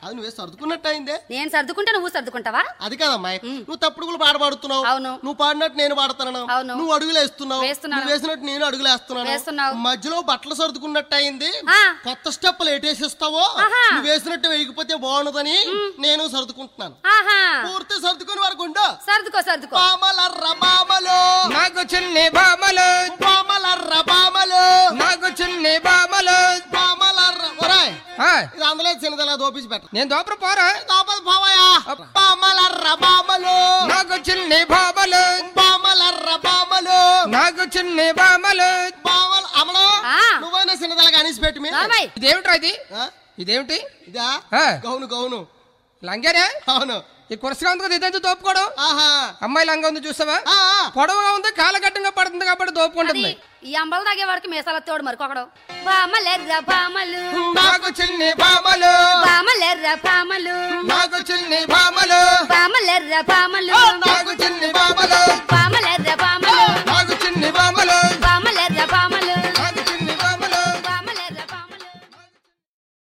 అది నువ్వే సర్దుకున్నట్టు అయిందే నేను సర్దుకుంటే నువ్వు సర్దుకుంటావా అది కాదమ్మాయి నువ్వు తప్పుడు కూడా పాట పాడుతున్నావు అవును. నువ్వు పాడినట్టు నేను పాడుతున్నాను అవును. నువ్వు అడుగులు వేస్తున్నావు వేస్తున్నాను. నువ్వు వేసినట్టు నేను అడుగులు వేస్తున్నాను వేస్తున్నావు. మధ్యలో బట్టలు సర్దుకున్నట్టు అయింది ఆ. కొత్త స్టెప్పులు ఎటేసిస్తావో ఆహా. నువ్వు వేసినట్టు వేయకపోతే బాగుండదని నేను సర్దుకుంటున్నాను ఆహా పూర్తి సర్దుకుని వరకు ఉండు సర్దుకో సర్దుకో బామలర్ర బామలు నాకు చిన్ని బామలు బామలర్ర బామలు నాకు చిన్ని బామలు బామలర్ర ఒరాయ్ ఆ, ఇది అందులో చిన్నదలా దోపించి పెట్ట నేను దోపర పోరా దోపది పోవయా బామలర్ర బామలు నాకు చిన్ని బామలు బామలర్ర బామలు నాకు చిన్ని బామలు బామలు అమలు ఆ. నువ్వైనా చిన్నదలగా అనిసి పెట్టి మీ రామాయ్ ఇదేమిట్రా ఇది ఆ? ఇదేమిటి ఇదా ఆ. గౌను గౌను లంగానే అవును ఈ కురసగా ఉంది కదా ఇదేంటి దోపుకోవడం ఆహా అమ్మాయి లంగా ఉంది చూసావా ఆ, ఆ. పొడవుగా ఉంది కాలగట్టంగా పడుతుంది కాబట్టి అది దోపుకుంటుంది ఈ అంబలు తాగే వాడికి మీసాల తోడు మరొకడు బామలెర్ర బామలు నాకు చిన్ని బామలు బామలెర్ర బామలు నాకు చిన్ని బామలు బామలెర్ర బామలు ఓ, నా